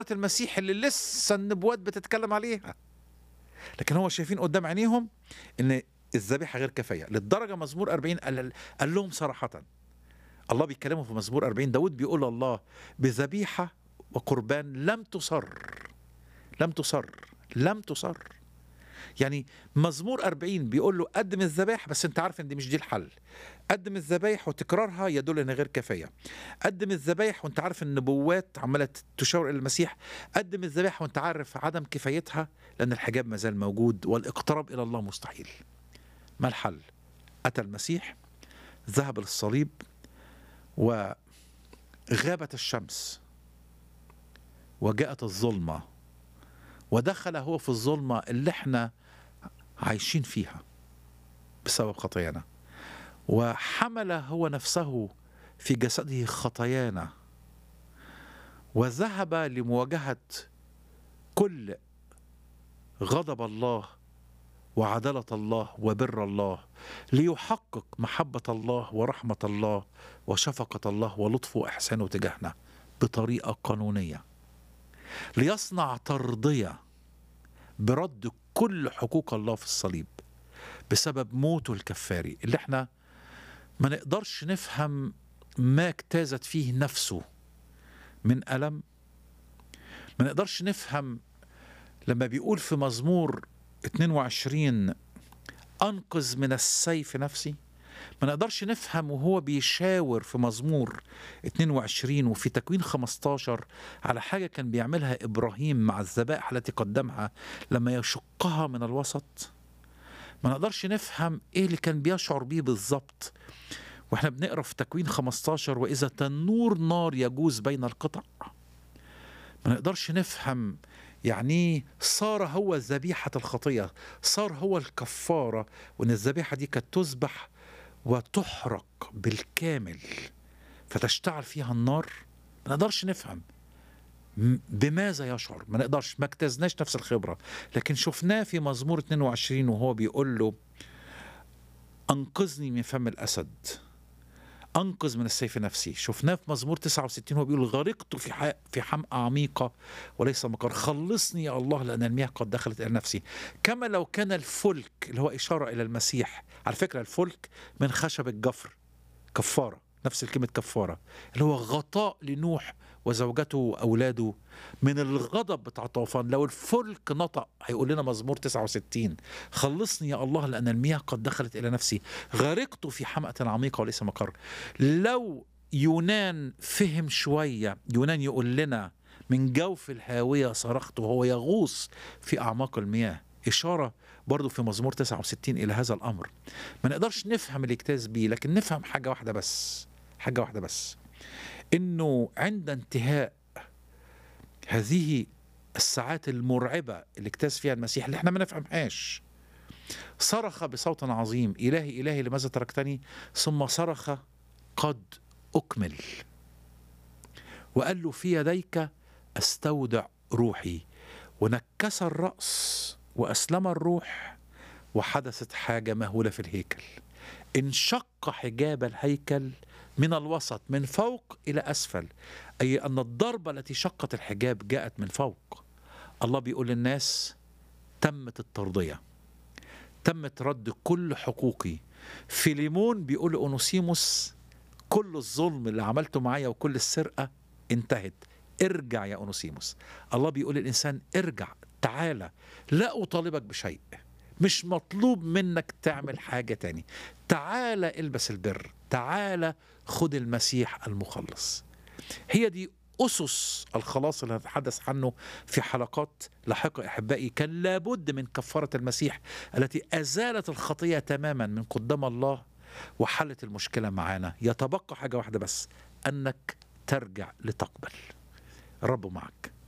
المسيح اللي لسه النبوات بتتكلم عليها لكن هو شايفين قدام عينيهم ان الذبيحه غير كفايه للدرجه مزمور 40 قال, قال لهم صراحه الله بيتكلموا في مزمور 40 داود بيقول الله بذبيحه وقربان لم تصر لم تصر لم تصر يعني مزمور 40 بيقول له قدم الذبائح بس انت عارف ان دي مش دي الحل قدم الذبايح وتكرارها يدل ان غير كفايه قدم الذبايح وانت عارف النبوات عماله تشاور الى المسيح قدم الذبائح وانت عارف عدم كفايتها لان الحجاب ما زال موجود والاقتراب الى الله مستحيل ما الحل اتى المسيح ذهب للصليب وغابت الشمس وجاءت الظلمه ودخل هو في الظلمه اللي احنا عايشين فيها بسبب خطايانا وحمل هو نفسه في جسده خطايانا وذهب لمواجهه كل غضب الله وعداله الله وبر الله ليحقق محبه الله ورحمه الله وشفقه الله ولطفه واحسانه تجاهنا بطريقه قانونيه ليصنع ترضيه برد كل حقوق الله في الصليب بسبب موته الكفاري اللي احنا ما نقدرش نفهم ما اجتازت فيه نفسه من ألم ما نقدرش نفهم لما بيقول في مزمور 22 أنقذ من السيف نفسي ما نقدرش نفهم وهو بيشاور في مزمور 22 وفي تكوين 15 على حاجة كان بيعملها إبراهيم مع الذبائح التي قدمها لما يشقها من الوسط ما نقدرش نفهم إيه اللي كان بيشعر بيه بالظبط واحنا بنقرا في تكوين 15 واذا تنور نار يجوز بين القطع ما نقدرش نفهم يعني صار هو ذبيحة الخطية صار هو الكفارة وان الذبيحة دي كانت تذبح وتحرق بالكامل فتشتعل فيها النار ما نقدرش نفهم بماذا يشعر ما نقدرش ما اجتزناش نفس الخبرة لكن شفناه في مزمور 22 وهو بيقول له أنقذني من فم الأسد انقذ من السيف نفسي شفناه في مزمور 69 هو بيقول غرقت في في حمقى عميقه وليس مقر خلصني يا الله لان المياه قد دخلت الى نفسي كما لو كان الفلك اللي هو اشاره الى المسيح على فكره الفلك من خشب الجفر كفاره نفس الكلمه كفاره اللي هو غطاء لنوح وزوجته واولاده من الغضب بتاع طوفان لو الفلك نطق هيقول لنا مزمور 69 خلصني يا الله لان المياه قد دخلت الى نفسي غرقت في حمأة عميقه وليس مقر لو يونان فهم شويه يونان يقول لنا من جوف الهاويه صرخت وهو يغوص في اعماق المياه اشاره برضه في مزمور 69 الى هذا الامر ما نقدرش نفهم الاجتاز بيه لكن نفهم حاجه واحده بس حاجه واحده بس انه عند انتهاء هذه الساعات المرعبه اللي اجتاز فيها المسيح اللي احنا ما نفهمهاش صرخ بصوت عظيم الهي الهي لماذا تركتني ثم صرخ قد اكمل وقال له في يديك استودع روحي ونكس الراس واسلم الروح وحدثت حاجه مهوله في الهيكل انشق حجاب الهيكل من الوسط من فوق الى اسفل اي ان الضربه التي شقت الحجاب جاءت من فوق الله بيقول للناس تمت الترضيه تمت رد كل حقوقي فيليمون بيقول لأونوسيموس كل الظلم اللي عملته معايا وكل السرقة انتهت ارجع يا أونوسيموس الله بيقول للإنسان ارجع تعالى لا أطالبك بشيء مش مطلوب منك تعمل حاجة تاني تعالى البس البر تعالى خد المسيح المخلص هي دي أسس الخلاص اللي هنتحدث عنه في حلقات لاحقة أحبائي كان لابد من كفارة المسيح التي أزالت الخطية تماما من قدام الله وحلت المشكلة معانا يتبقى حاجة واحدة بس أنك ترجع لتقبل الرب معك